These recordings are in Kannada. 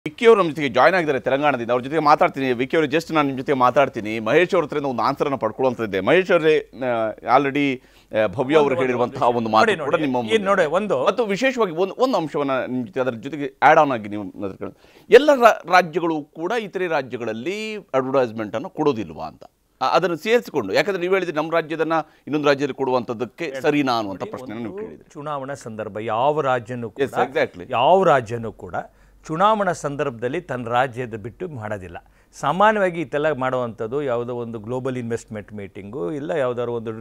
ವಿಕ್ಕಿ ಅವರು ನಮ್ಮ ಜೊತೆಗೆ ಜಾಯ್ನ್ ಆಗಿದ್ದಾರೆ ತೆಲಂಗಾಣದಿಂದ ಅವ್ರ ಜೊತೆಗೆ ಮಾತಾಡ್ತೀನಿ ವಿಕ್ಕಿ ಅವರು ಜಸ್ಟ್ ನಾನು ನಿಮ್ಮ ಜೊತೆಗೆ ಮಾತಾಡ್ತೀನಿ ಮಹೇಶ್ ಅವ್ರ ಹತ್ರದಿಂದ ಒಂದು ಆನ್ಸರ್ನ ಪಡ್ಕೊಳ್ಳುವಂಥದ್ದೇ ಮಹೇಶ್ ಅವರೇ ಆಲ್ರೆಡಿ ಭವ್ಯ ಅವರು ಹೇಳಿರುವಂತಹ ಒಂದು ಮಾತು ನೋಡಿ, ಕೂಡ ನೋಡಿ. ನಿಮ್ಮ ಈ ನೋಡಿ, ಒಂದು ಮತ್ತು ವಿಶೇಷವಾಗಿ ಒಂದು ಒಂದು ಅಂಶವನ್ನ ನಿಮ್ಮ ಜೊತೆ ಅದರ ಜೊತೆಗೆ ಆ್ಯಡ್ ಆನ್ ಆಗಿ ನೀವು ಮಾತಾಡ್ಕೊಳ್ಳಿ. ಎಲ್ಲ ರಾ- ರಾಜ್ಯಗಳು ಕೂಡ ಇತರೆ ರಾಜ್ಯಗಳಲ್ಲಿ ಅಡ್ವರ್ಟೈಸ್ಮೆಂಟ್ ಅನ್ನು ಕೊಡೋದಿಲ್ವಾ ಅಂತ ಆ- ಅದನ್ನು ಸೇರಿಸಿಕೊಂಡು ಯಾಕಂದ್ರೆ ನೀವು ಹೇಳಿದ್ರೆ ನಮ್ಮ ರಾಜ್ಯದನ್ನ ಇನ್ನೊಂದು ರಾಜ್ಯದಲ್ಲಿ ಕೊಡುವಂಥದ್ದಕ್ಕೆ ಸರಿನಾ ಅನ್ನುವಂಥ ಪ್ರಶ್ನೆಯನ್ನು ನೀವು ಕೇಳಿದ್ರಿ ಚುನಾವಣಾ ಸಂದರ್ಭ ಯಾವ ರಾಜ್ಯನೂ ಕೂಡ Yes, exactly. ಯಾವ ರಾಜ್ಯನೂ ಕೂಡ ಚುನಾವಣಾ ಸಂದರ್ಭದಲ್ಲಿ ತನ್ನ ರಾಜ್ಯದ ಬಿಟ್ಟು ಮಾಡೋದಿಲ್ಲ ಸಾಮಾನ್ಯವಾಗಿ ಇದೆಲ್ಲ ಮಾಡುವಂಥದ್ದು ಯಾವುದೋ ಒಂದು ಗ್ಲೋಬಲ್ ಇನ್ವೆಸ್ಟ್ಮೆಂಟ್ ಮೀಟಿಂಗು ಇಲ್ಲ ಯಾವುದಾದ್ರು ಒಂದು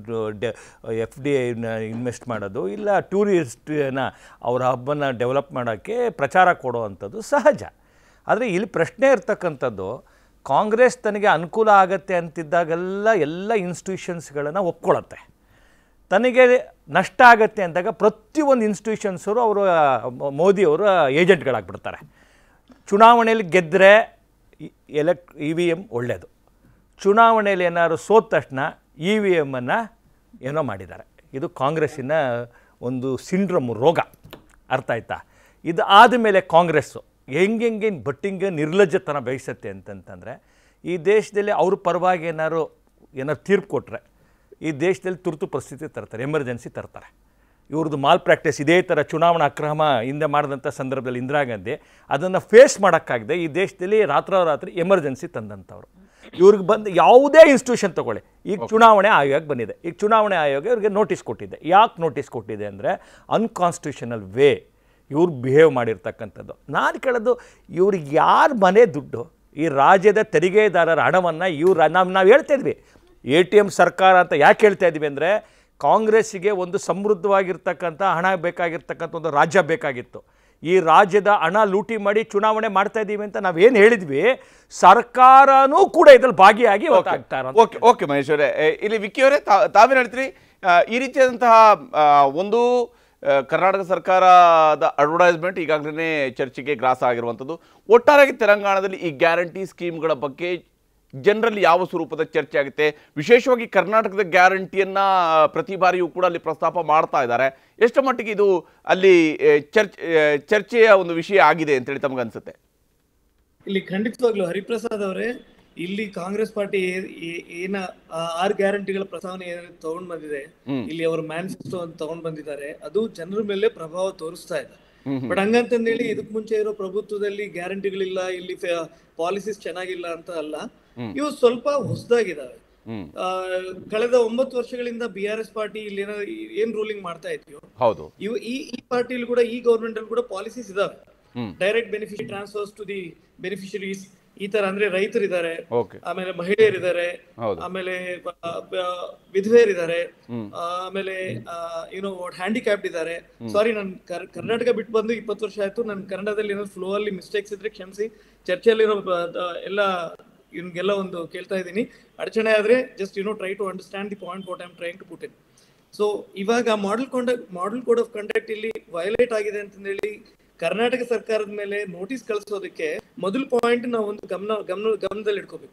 ಎಫ್ ಡಿ ಐನ ಇನ್ವೆಸ್ಟ್ ಮಾಡೋದು ಇಲ್ಲ ಟೂರಿಸ್ಟ್ನ ಅವರ ಹಬ್ಬನ ಡೆವಲಪ್ ಮಾಡೋಕ್ಕೆ ಪ್ರಚಾರ ಕೊಡುವಂಥದ್ದು ಸಹಜ ಆದರೆ ಇಲ್ಲಿ ಪ್ರಶ್ನೆ ಇರ್ತಕ್ಕಂಥದ್ದು ಕಾಂಗ್ರೆಸ್ ತನಗೆ ಅನುಕೂಲ ಆಗತ್ತೆ ಅಂತಿದ್ದಾಗೆಲ್ಲ ಎಲ್ಲ ಇನ್ಸ್ಟಿಟ್ಯೂಷನ್ಸ್ಗಳನ್ನು ಒಪ್ಕೊಳ್ಳುತ್ತೆ ತನಗೆ ನಷ್ಟ ಆಗತ್ತೆ ಅಂದಾಗ ಪ್ರತಿಯೊಂದು ಇನ್ಸ್ಟಿಟ್ಯೂಷನ್ಸರು ಅವರು ಮೋದಿಯವರು ಏಜೆಂಟ್ಗಳಾಗ್ಬಿಡ್ತಾರೆ ಚುನಾವಣೆಯಲ್ಲಿ ಗೆದ್ದರೆ ಎಲೆಕ್ಟ್ ಇ ವಿ ಎಮ್ ಒಳ್ಳೆಯದು ಚುನಾವಣೆಯಲ್ಲಿ ಏನಾದ್ರು ಸೋತ ತಕ್ಷಣ ಇ ವಿ ಎಮ್ಮನ್ನು ಏನೋ ಮಾಡಿದ್ದಾರೆ ಇದು ಕಾಂಗ್ರೆಸ್ಸಿನ ಒಂದು ಸಿಂಡ್ರಮ್ ರೋಗ ಅರ್ಥ ಆಯ್ತಾ ಇದು ಆದಮೇಲೆ ಕಾಂಗ್ರೆಸ್ಸು ಹೆಂಗೆಂಗೆ ಬಟ್ಟಿಂಗೆ ನಿರ್ಲಜ್ಜತನ ಬಯಸುತ್ತೆ ಅಂತಂತಂದರೆ ಈ ದೇಶದಲ್ಲಿ ಅವ್ರ ಪರವಾಗಿ ಏನಾದ್ರು ಏನಾದ್ರು ತೀರ್ಪು ಕೊಟ್ಟರೆ ಈ ದೇಶದಲ್ಲಿ ತುರ್ತು ಪರಿಸ್ಥಿತಿ ತರ್ತಾರೆ ಎಮರ್ಜೆನ್ಸಿ ತರ್ತಾರೆ ಇವ್ರದ್ದು ಮಾಲ್ ಪ್ರಾಕ್ಟೀಸ್ ಇದೇ ಥರ ಚುನಾವಣಾ ಅಕ್ರಮ ಹಿಂದೆ ಮಾಡಿದಂಥ ಸಂದರ್ಭದಲ್ಲಿ ಇಂದಿರಾ ಗಾಂಧಿ ಅದನ್ನು ಫೇಸ್ ಮಾಡೋಕ್ಕಾಗದೆ ಈ ದೇಶದಲ್ಲಿ ರಾತ್ರೋರಾತ್ರಿ ಎಮರ್ಜೆನ್ಸಿ ತಂದಂಥವ್ರು ಇವ್ರಿಗೆ ಬಂದು ಯಾವುದೇ ಇನ್ಸ್ಟಿಟ್ಯೂಷನ್ ತಗೊಳ್ಳಿ ಈಗ ಚುನಾವಣೆ ಆಯೋಗ ಬಂದಿದೆ ಈಗ ಚುನಾವಣೆ ಆಯೋಗ ಇವ್ರಿಗೆ ನೋಟಿಸ್ ಕೊಟ್ಟಿದೆ ಯಾಕೆ ನೋಟಿಸ್ ಕೊಟ್ಟಿದೆ ಅಂದರೆ ಅನ್ಕಾನ್ಸ್ಟಿಟ್ಯೂಷನಲ್ ವೇ ಇವ್ರು ಬಿಹೇವ್ ಮಾಡಿರ್ತಕ್ಕಂಥದ್ದು ನಾನು ಕೇಳೋದು ಇವ್ರಿಗೆ ಯಾರ ಮನೆ ದುಡ್ಡು ಈ ರಾಜ್ಯದ ತೆರಿಗೆದಾರರ ಹಣವನ್ನು ಇವ್ರು ನಾವು ನಾವು ಹೇಳ್ತಾ ಇದ್ವಿ ಎ ಟಿ ಎಮ್ ಸರ್ಕಾರ ಅಂತ ಯಾಕೆ ಹೇಳ್ತಾ ಇದ್ವಿ ಅಂದರೆ ಕಾಂಗ್ರೆಸ್ಸಿಗೆ ಒಂದು ಸಮೃದ್ಧವಾಗಿರ್ತಕ್ಕಂಥ ಹಣ ಬೇಕಾಗಿರ್ತಕ್ಕಂಥ ಒಂದು ರಾಜ್ಯ ಬೇಕಾಗಿತ್ತು ಈ ರಾಜ್ಯದ ಹಣ ಲೂಟಿ ಮಾಡಿ ಚುನಾವಣೆ ಮಾಡ್ತಾ ಇದ್ದೀವಿ ಅಂತ ನಾವೇನು ಹೇಳಿದ್ವಿ ಸರ್ಕಾರನೂ ಕೂಡ ಇದ್ರಲ್ಲಿ ಭಾಗಿಯಾಗಿ ಇವತ್ತಾಗ್ತಾರೆ ಓಕೆ ಓಕೆ ಮಹೇಶ್ ಅವರೇ ಎ, ಇಲ್ಲಿ ವಿಕ್ಕಿ ಅವರೇ ತಾ- ತಾವೇನು ಹೇಳ್ತೀರಿ ಆ, ಈ ರೀತಿಯಾದಂತಹ ಆ, ಒಂದು ಆ, ಕರ್ನಾಟಕ ಸರ್ಕಾರದ ಅಡ್ವರ್ಟೈಸ್ಮೆಂಟ್ ಈಗಾಗಲೇ ಚರ್ಚೆಗೆ ಗ್ರಾಸ ಆಗಿರುವಂಥದ್ದು ಒಟ್ಟಾರೆಯಾಗಿ ತೆಲಂಗಾಣದಲ್ಲಿ ಈ ಗ್ಯಾರಂಟಿ ಸ್ಕೀಮ್ಗಳ ಬಗ್ಗೆ ಜನರಲ್ಲಿ ಯಾವ ಸ್ವರೂಪದ ಚರ್ಚೆ ಆಗುತ್ತೆ ವಿಶೇಷವಾಗಿ ಕರ್ನಾಟಕದ ಗ್ಯಾರಂಟಿಯನ್ನ ಪ್ರತಿ ಬಾರಿಯೂ ಕೂಡ ಅಲ್ಲಿ ಪ್ರಸ್ತಾಪ ಮಾಡ್ತಾ ಇದ್ದಾರೆ ಎಷ್ಟು ಮಟ್ಟಿಗೆ ಇದು ಅಲ್ಲಿ ಎ, ಚರ್ಚೆ ಎ, ಚರ್ಚೆಯ ಒಂದು ವಿಷಯ ಆಗಿದೆ ಅಂತೇಳಿ ತಮಗನ್ಸುತ್ತೆ ಇಲ್ಲಿ ಖಂಡಿತವಾಗ್ಲು ಹರಿಪ್ರಸಾದ್ ಅವರೇ ಇಲ್ಲಿ ಕಾಂಗ್ರೆಸ್ ಪಾರ್ಟಿ ಏ- ಏ- ಏನ ಆ ಆರು ಗ್ಯಾರಂಟಿಗಳ ಪ್ರಸ್ತಾವನೆ ಏನ್ ತಗೊಂಡ್ ಬಂದಿದೆ ಇಲ್ಲಿ ಅವರು ಮ್ಯಾನಿಫೆಸ್ಟೋ ಅಂತ ತಗೊಂಡ್ ಬಂದಿದ್ದಾರೆ ಅದು ಜನರ ಮೇಲೆ ಪ್ರಭಾವ ತೋರಿಸ್ತಾ ಇದೆ ಬಟ್ ಹಂಗಂತಂದೇಳಿ ಇದಕ್ ಮುಂಚೆ ಇರೋ ಪ್ರಭುತ್ವದಲ್ಲಿ ಗ್ಯಾರಂಟಿಗಳಿಲ್ಲ ಇಲ್ಲಿ ಪಾಲಿಸೀಸ್ ಚೆನ್ನಾಗಿಲ್ಲ ಅಂತ ಅಲ್ಲ ಇವು ಸ್ವಲ್ಪ ಹೊಸದಾಗಿದ್ದಾವೆ ಹ್ಮ್ ಆ, ಕಳೆದ ಒಂಬತ್ತು ವರ್ಷಗಳಿಂದ ಬಿ ಆರ್ ಎಸ್ ಪಾರ್ಟಿ ಇಲ್ಲಿ ಏನೋ ಏನ್ ರೂಲಿಂಗ್ ಮಾಡ್ತಾ ಇದೆಯೋ ಹೌದು ಇವು ಈ ಈ ಪಾರ್ಟಿಲಿ ಕೂಡ ಈ ಗೌರ್ಮೆಂಟ್ ಅಲ್ಲಿ ಕೂಡ ಪಾಲಿಸೀಸ್ ಇದಾವೆ hmm. Direct benefit transfers to the beneficiaries ಈ ತರ ಅಂದ್ರೆ ರೈತರಿದ್ದಾರೆ ಓಕೆ ಆಮೇಲೆ ಮಹಿಳೆಯರಿದ್ದಾರೆ ಹೌದು. ಆಮೇಲೆ ವಿಧವೆಯರಿದ್ದಾರೆ ಆಮೇಲೆ ಏನೋ ಹ್ಯಾಂಡಿಕ್ಯಾಪ್ಡ್ ಇದ್ದಾರೆ ಸಾರಿ ನಾನು ಕರ್ನಾಟಕ ಬಿಟ್ಟು ಬಂದು ಇಪ್ಪತ್ತು ವರ್ಷ ಆಯ್ತು ನಾನು ಕನ್ನಡದಲ್ಲಿ ಏನೋ ಫ್ಲೋ ಅಲ್ಲಿ ಮಿಸ್ಟೇಕ್ಸ್ ಇದ್ರೆ ಕ್ಷಮಿಸಿ ಚರ್ಚೆಯಲ್ಲಿರೋ ಬ- ದ- ಎಲ್ಲ ಇವ್ನಿಗೆಲ್ಲ ಒಂದು ಕೇಳ್ತಾ ಇದ್ದೀನಿ ಅಡಚಣೆ ಆದ್ರೆ just you know try to understand the point what I'm trying to put in so ಇವಾಗ model conduct model code of conduct ಇಲ್ಲಿ ವಯೋಲೇಟ್ ಆಗಿದೆ ಅಂತಂದೇಳಿ ಕರ್ನಾಟಕ ಸರ್ಕಾರದ ಮೇಲೆ ನೋಟಿಸ್ ಕಳಿಸೋದಕ್ಕೆ ಮೊದಲ ಪಾಯಿಂಟ್ ನಾವು ಒಂದು ಗಮನ ಗಮನ ಗಮನದಲ್ಲಿ ಇಟ್ಕೋಬೇಕು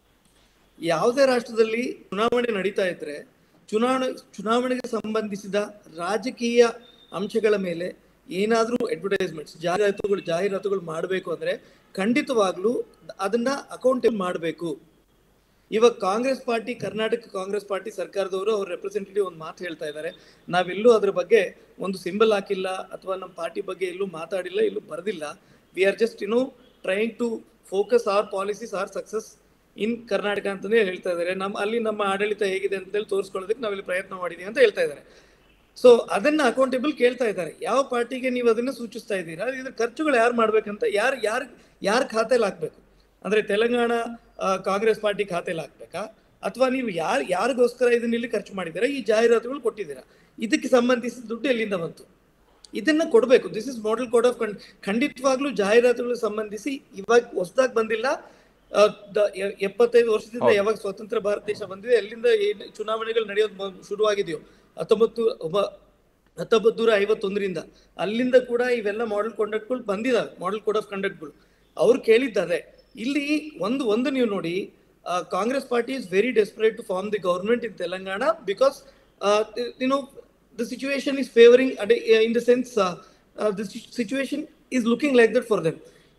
ಯಾವುದೇ ರಾಷ್ಟ್ರದಲ್ಲಿ ಚುನಾವಣೆ ನಡೀತಾ ಇದ್ರೆ ಚುನಾವಣೆ ಚುನಾವಣೆಗೆ ಸಂಬಂಧಿಸಿದ ರಾಜಕೀಯ ಅಂಶಗಳ ಮೇಲೆ ಏನಾದರೂ ಅಡ್ವರ್ಟೈಸ್ಮೆಂಟ್ಸ್ ಜಾಹೀರಾತುಗಳು ಜಾಹೀರಾತುಗಳು ಮಾಡಬೇಕು ಅಂದ್ರೆ ಖಂಡಿತವಾಗ್ಲೂ ಅದನ್ನ ಅಕೌಂಟೇಬಲ್ ಮಾಡಬೇಕು ಇವಾಗ ಕಾಂಗ್ರೆಸ್ ಪಾರ್ಟಿ ಕರ್ನಾಟಕ ಕಾಂಗ್ರೆಸ್ ಪಾರ್ಟಿ ಸರ್ಕಾರದವರು ಅವ್ರ ರೆಪ್ರೆಸೆಂಟೇಟಿವ್ ಒಂದು ಮಾತು ಹೇಳ್ತಾ ಇದ್ದಾರೆ ನಾವೆಲ್ಲೂ ಅದ್ರ ಬಗ್ಗೆ ಒಂದು ಸಿಂಬಲ್ ಹಾಕಿಲ್ಲ ಅಥವಾ ನಮ್ಮ ಪಾರ್ಟಿ ಬಗ್ಗೆ ಎಲ್ಲೂ ಮಾತಾಡಿಲ್ಲ ಎಲ್ಲೂ ಬರೆದಿಲ್ಲ we are just you know trying to focus our policies our success in Karnataka ಅಂತಲೇ ಹೇಳ್ತಾ ಇದ್ದಾರೆ ನಮ್ಮ ಅಲ್ಲಿ ನಮ್ಮ ಆಡಳಿತ ಹೇಗಿದೆ ಅಂತೇಳಿ ತೋರಿಸ್ಕೊಳ್ಳೋದಕ್ಕೆ ನಾವಿಲ್ಲಿ ಪ್ರಯತ್ನ ಮಾಡಿದೀವಿ ಅಂತ ಹೇಳ್ತಾ ಇದ್ದಾರೆ ಸೊ ಅದನ್ನ ಅಕೌಂಟೇಬಲ್ ಕೇಳ್ತಾ ಇದ್ದಾರೆ ಯಾವ ಪಾರ್ಟಿಗೆ ನೀವು ಅದನ್ನ ಸೂಚಿಸ್ತಾ ಇದ್ದೀರಾ ಇದ್ರ ಖರ್ಚುಗಳು ಯಾರು ಮಾಡ್ಬೇಕಂತ ಯಾರು ಯಾರು ಯಾರ ಖಾತೆಲಿ ಹಾಕ್ಬೇಕು ಅಂದ್ರೆ ತೆಲಂಗಾಣ ಆ, ಕಾಂಗ್ರೆಸ್ ಪಾರ್ಟಿ ಖಾತೆಲಿ ಹಾಕ್ಬೇಕಾ ಅಥವಾ ನೀವು ಯಾರು ಯಾರಿಗೋಸ್ಕರ ಇದನ್ನ ಇಲ್ಲಿ ಖರ್ಚು ಮಾಡಿದ್ದೀರಾ ಈ ಜಾಹೀರಾತುಗಳು ಕೊಟ್ಟಿದ್ದೀರಾ ಇದಕ್ಕೆ ಸಂಬಂಧಿಸಿದ ದುಡ್ಡು ಎಲ್ಲಿಂದ ಬಂತು ಇದನ್ನ ಕೊಡಬೇಕು this is model code of ಖಂಡಿತವಾಗ್ಲೂ ಜಾಹೀರಾತುಗಳಿಗೆ ಸಂಬಂಧಿಸಿ ಇವಾಗ ಹೊಸದಾಗಿ ಬಂದಿಲ್ಲ ಆ, ದ- ಎ- ಎಪ್ಪತ್ತೈದು ವರ್ಷದಿಂದ ಯಾವಾಗ ಸ್ವತಂತ್ರ ಭಾರತ ದೇಶ ಬಂದಿದೆ ಎಲ್ಲಿಂದ ಏನ್ ಚುನಾವಣೆಗಳು ನಡೆಯೋದು ಮೊ- ಶುರುವಾಗಿದೆಯೋ ಹತ್ತೊಂಬತ್ತು ಒಬ್ಬ ಹತ್ತೊಂಬತ್ತು ನೂರ ಐವತ್ತೊಂದರಿಂದ ಅಲ್ಲಿಂದ ಕೂಡ ಇವೆಲ್ಲ ಮಾಡೆಲ್ ಕಾಂಡಕ್ಟ್ಗಳು ಬಂದಿದಾವೆ ಮಾಡೆಲ್ ಕೋಡ್ ಆಫ್ ಕಂಡಕ್ಟ್ಗಳು ಅವ್ರು ಕೇಳಿದ್ದಾರೆ ಇಲ್ಲಿ ಒಂದು ಒಂದು ನೀವು ನೋಡಿ Congress party is very desperate to form the government in Telangana because you know the situation is favoring at a- in the sense uh, uh, the si- situation is looking like that for them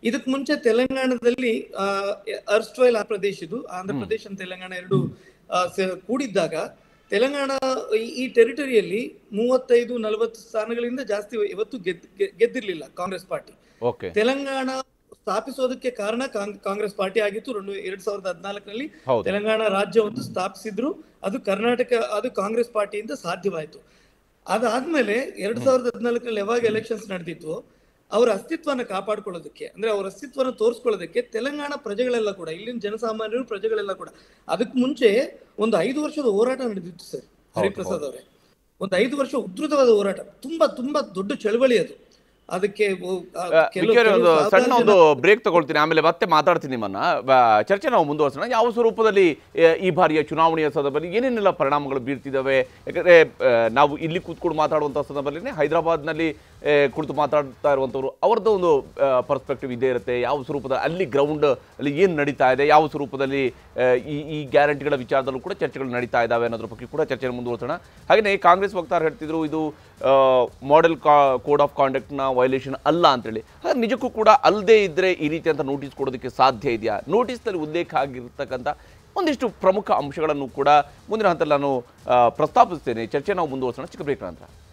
ಇದಕ್ ಮುಂಚೆ ತೆಲಂಗಾಣದಲ್ಲಿ ಅರ್ಸ್ಟ್ವೈಲ್ ಆ ಪ್ರದೇಶ ಇದು ಆಂಧ್ರ ಪ್ರದೇಶ and ತೆಲಂಗಾಣ ಎರಡು ಆ, ಸೆ- ಕೂಡಿದ್ದಾಗ ತೆಲಂಗಾಣ ಈ- ಈ ಟೆರಿಟರಿಯಲ್ಲಿ ಮೂವತ್ತೈದು ನಲವತ್ತು ಸ್ಥಾನಗಳಿಂದ ಜಾಸ್ತಿ ಇವತ್ತು ಗೆದ್ ಗೆ- ಗೆದ್ದಿರ್ಲಿಲ್ಲ ಕಾಂಗ್ರೆಸ್ ಪಾರ್ಟಿ ಓಕೆ ತೆಲಂಗಾಣ ಸ್ಥಾಪಿಸೋದಕ್ಕೆ ಕಾರಣ ಕಾಂಗ್- ಕಾಂಗ್ರೆಸ್ ಪಾರ್ಟಿ ಆಗಿತ್ತು రెండు ಎರಡ್ ಸಾವಿರದ ಹದಿನಾಲ್ಕರಲ್ಲಿ ಹೌದು. ತೆಲಂಗಾಣ ರಾಜ್ಯವನ್ನು ಸ್ಥಾಪಿಸಿದ್ರು ಅದು ಕರ್ನಾಟಕ ಅದು ಕಾಂಗ್ರೆಸ್ ಪಾರ್ಟಿಯಿಂದ ಸಾಧ್ಯವಾಯಿತು ಅದಾದ್ಮೇಲೆ ಎರಡ್ ಸಾವಿರದ ಹದಿನಾಲ್ಕರಲ್ಲಿ ಯಾವಾಗ ಎಲೆಕ್ಷನ್ಸ್ ನಡೆದಿತ್ತು ಅವರ ಅಸ್ತಿತ್ವನ ಕಾಪಾಡ್ಕೊಳ್ಳೋದಕ್ಕೆ ಅಂದ್ರೆ ಅವರ ಅಸ್ತಿತ್ವನ ತೋರಿಸ್ಕೊಳ್ಳೋದಕ್ಕೆ ತೆಲಂಗಾಣ ಪ್ರಜೆಗಳೆಲ್ಲ ಕೂಡ ಇಲ್ಲಿನ ಜನಸಾಮಾನ್ಯರು ಪ್ರಜೆಗಳೆಲ್ಲ ಕೂಡ ಅದಕ್ಕೆ ಮುಂಚೆ ಒಂದು ಐದು ವರ್ಷದ ಹೋರಾಟ ನಡೆದಿತ್ತು ಸರ್ ಹರಿಪ್ರಸಾದ್ ಅವರೇ ಒಂದು ಐದು ವರ್ಷ ಉಧೃತವಾದ ಹೋರಾಟ ತುಂಬಾ ತುಂಬಾ ದೊಡ್ಡ ಚಳವಳಿ ಅದು ಅದಕ್ಕೆ ಒ- ಆ, ಕೆಲವು- ವಿಕ್ಟೋರಿಯಾ, ಒಂದು ಕೆಲವು ಸಣ್ಣ ಸಾವಿರಾರು ಒಂದು ಬ್ರೇಕ್ ತಗೊಳ್ತೀನಿ ಆಮೇಲೆ ಮತ್ತೆ ಮಾತಾಡ್ತೀನಿ ನಿಮ್ಮನ್ನ ಬ- ಚರ್ಚೆ ನಾವು ಮುಂದುವರ್ಸೋಣ ಯಾವ ಸ್ವರೂಪದಲ್ಲಿ ಆ, ಈ ಬಾರಿಯ ಚುನಾವಣೆಯ ಸಂದರ್ಭದಲ್ಲಿ ಏನೇನೆಲ್ಲ ಪರಿಣಾಮಗಳು ಬೀರ್ತಿದ್ದಾವೆ ಯಾಕಂದ್ರೆ ಆ, ನಾವು ಇಲ್ಲಿ ಕೂತ್ಕೊಂಡು ಮಾತಾಡುವಂಥ ಸಂದರ್ಭದಲ್ಲಿ ಹೈದರಾಬಾದ್ನಲ್ಲಿ ಆ, ಕುಳಿತು ಮಾತಾಡ್ತಾ ಇರುವಂಥವ್ರು ಅವ್ರದ್ದು ಒಂದು ಪರ್ಸ್ಪೆಕ್ಟಿವ್ ಇದೇ ಇರುತ್ತೆ ಯಾವ ಸ್ವರೂಪದ ಅಲ್ಲಿ ಗ್ರೌಂಡ್ ಅಲ್ಲಿ ಏನು ನಡೀತಾ ಇದೆ ಯಾವ ಸ್ವರೂಪದಲ್ಲಿ ಆ, ಈ ಈ ಗ್ಯಾರಂಟಿಗಳ ವಿಚಾರದಲ್ಲೂ ಕೂಡ ಚರ್ಚೆಗಳು ನಡೀತಾ ಇದ್ದಾವೆ ಅನ್ನೋದ್ರ ಬಗ್ಗೆ ಕೂಡ ಚರ್ಚೆಯನ್ನು ಮುಂದುವರ್ಸೋಣ ಹಾಗೆಯೇ ಕಾಂಗ್ರೆಸ್ ವಕ್ತಾರ ಹೇಳ್ತಿದ್ರು ಇದು ಮಾಡೆಲ್ ಕೋಡ್ ಆಫ್ ಕಾಂಡಕ್ಟ್ನ ವೈಲೇಷನ್ ಅಲ್ಲ ಅಂತೇಳಿ ಹಾಗೆ ನಿಜಕ್ಕೂ ಕೂಡ ಅಲ್ಲದೆ ಇದ್ದರೆ ಈ ರೀತಿ ಅಂತ ನೋಟಿಸ್ ಕೊಡೋದಕ್ಕೆ ಸಾಧ್ಯ ಇದೆಯಾ ನೋಟಿಸ್ನಲ್ಲಿ ಉಲ್ಲೇಖ ಆಗಿರ್ತಕ್ಕಂಥ ಒಂದಿಷ್ಟು ಪ್ರಮುಖ ಅಂಶಗಳನ್ನು ಕೂಡ ಮುಂದಿನ ಹಂತದಲ್ಲಿ ನಾನು ಆ, ಪ್ರಸ್ತಾಪಿಸ್ತೇನೆ ಚರ್ಚೆ ನಾವು ಮುಂದುವರ್ಸೋಣ ಚಿಕ್ಕ ಬ್ರೇಕ್ ನಂತರ